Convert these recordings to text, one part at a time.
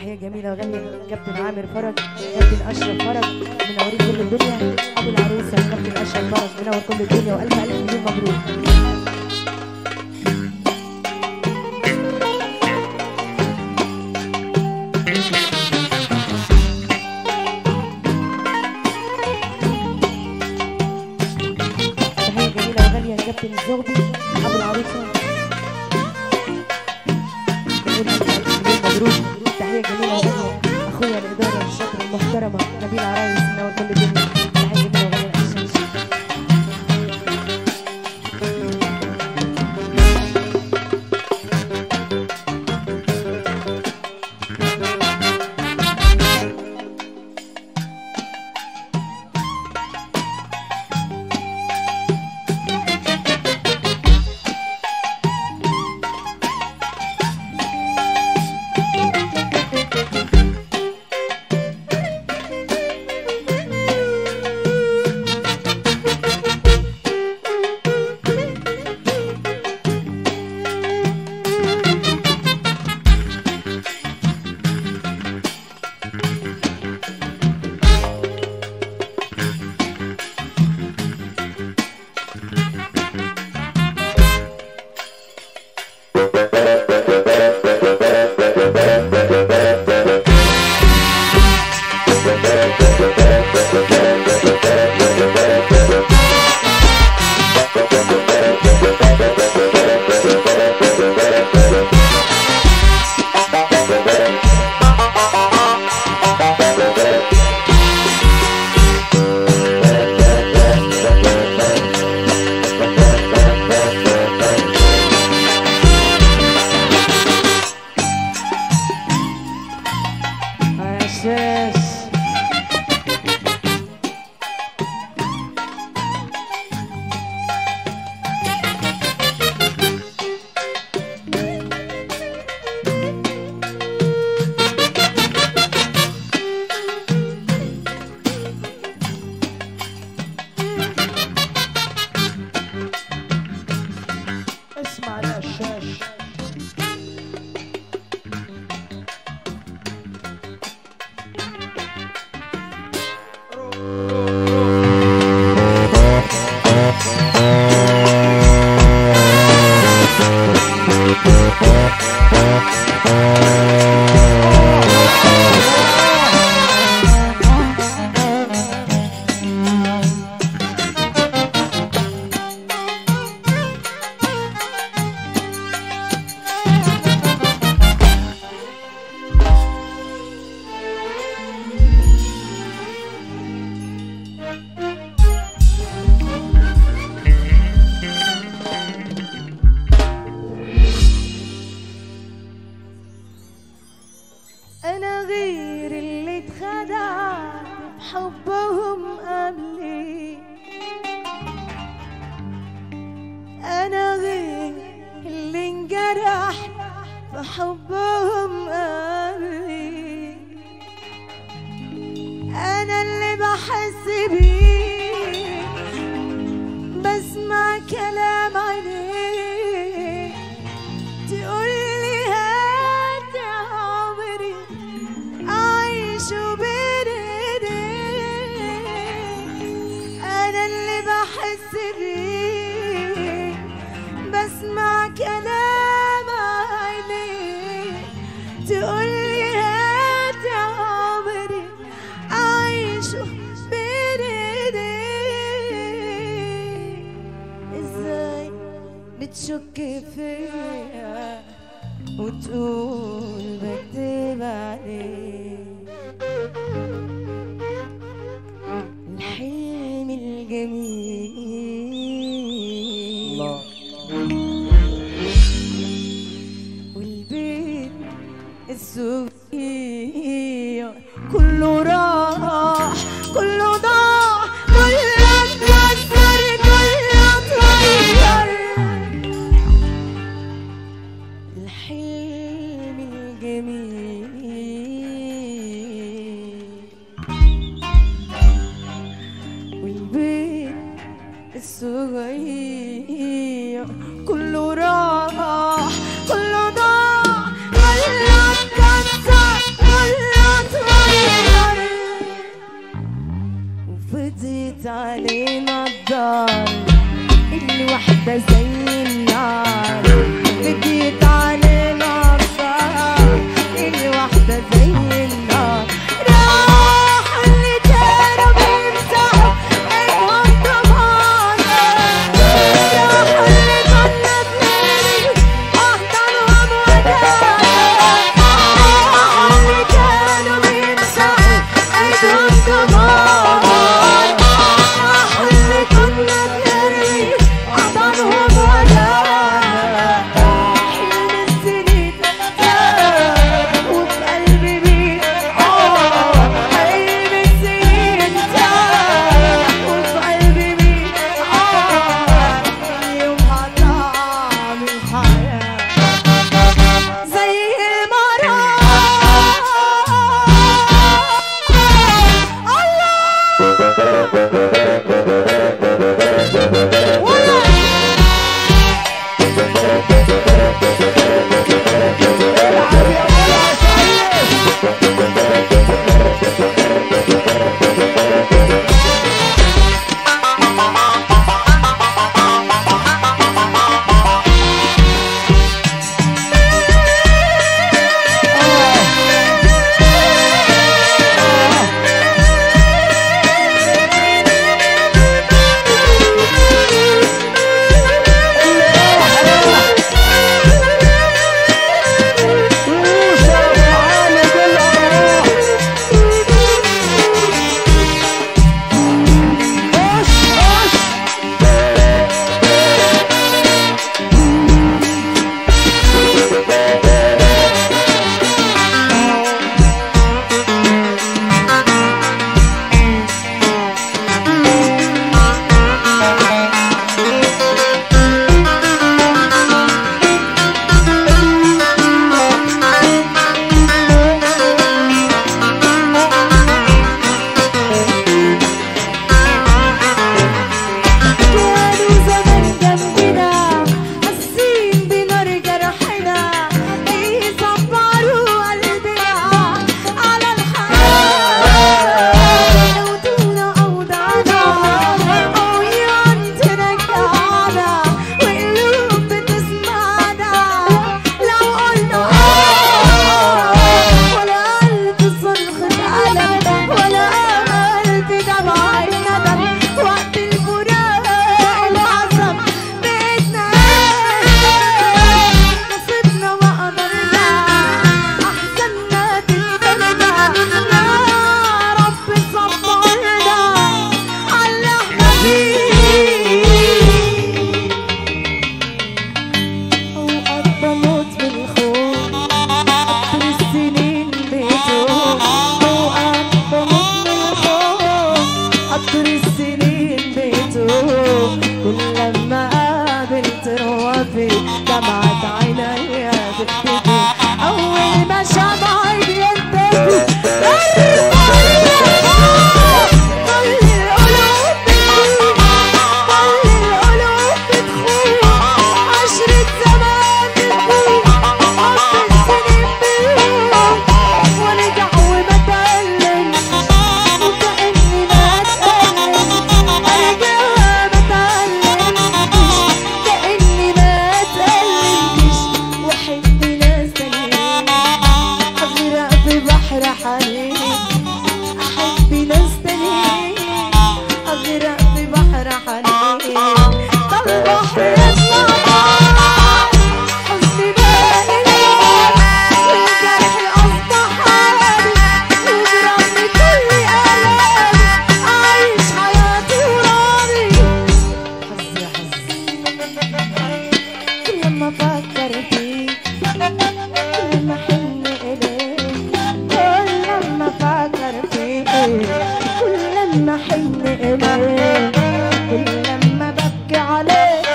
تحية جميلة وغالية كابتن عامر فرج كابتن أشرف فرج منورين كل الدنيا أبو العروسة كابتن أشرف فرج منور كل الدنيا وألف ألف مليون مبروك تحية جميلة وغالية كابتن الزغبي أبو العروسة بنقول ألف ألف مليون مبروك تحية جميلة وغالية أخويا الإدارة الشاطرة المحترمة نبيل عرايس منور كل الدنيا تحية جميلة وغالية الشمس عشاش اسمع القشاش أنا غير اللي اتخدعت بحبهم قبلي أنا غير اللي انجرح بحبهم قبلي أنا اللي بحس بيه بسمع كلام عينيه تقولي هات عمري أعيش بين إيديك أنا اللي بحس بيه بسمع كلام عينيك تقولي هات عمري أعيش بين إيديك إزاي بتشك فيا وتقول بكتب عليك الحلم الجميل الله والبيت الصغير كله راح كله ضاع كله اتكسر كله اتغير الحلم الجميل والبيت الصغير كله راح كله ضاع كله اتكسر كله حنين أحب ناس تانيين أغرق في بحر حنين فالبحر يطلع حزني باقي والجرح أصبح عادي وبرغم كل آلامي أعيش حياتي وراضي حظ يا حظ كل ما أفكر فيك كل ما أحن إليك كل ما أفكر فيك كل ما أحن إليك كل ما ببكي عليك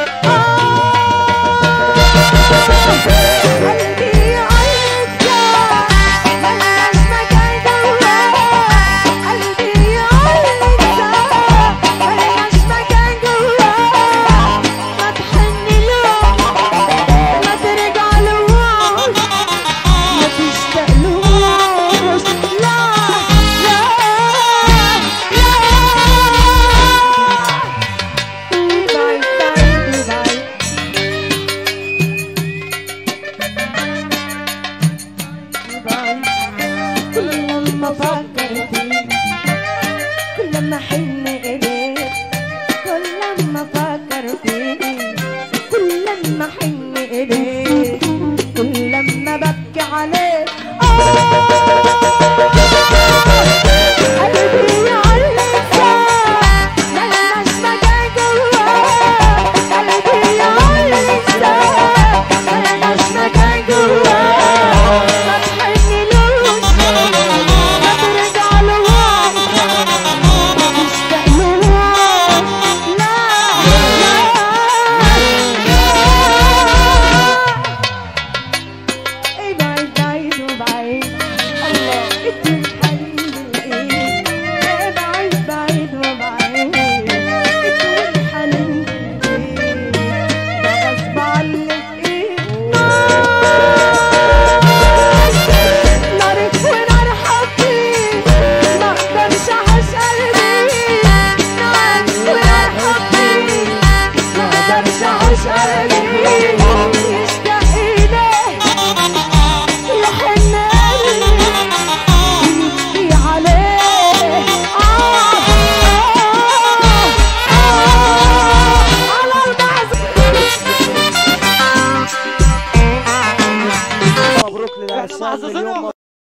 قلبي يعيط ملناش مكان جواه قلبي يعيط ملناش مكان جواه ما تحنلوش ما ترجعلوش ما تشتاقلوش لا لا لا بعيد بعيد بعيد بعيد كل ما افكر فيك كل ما احن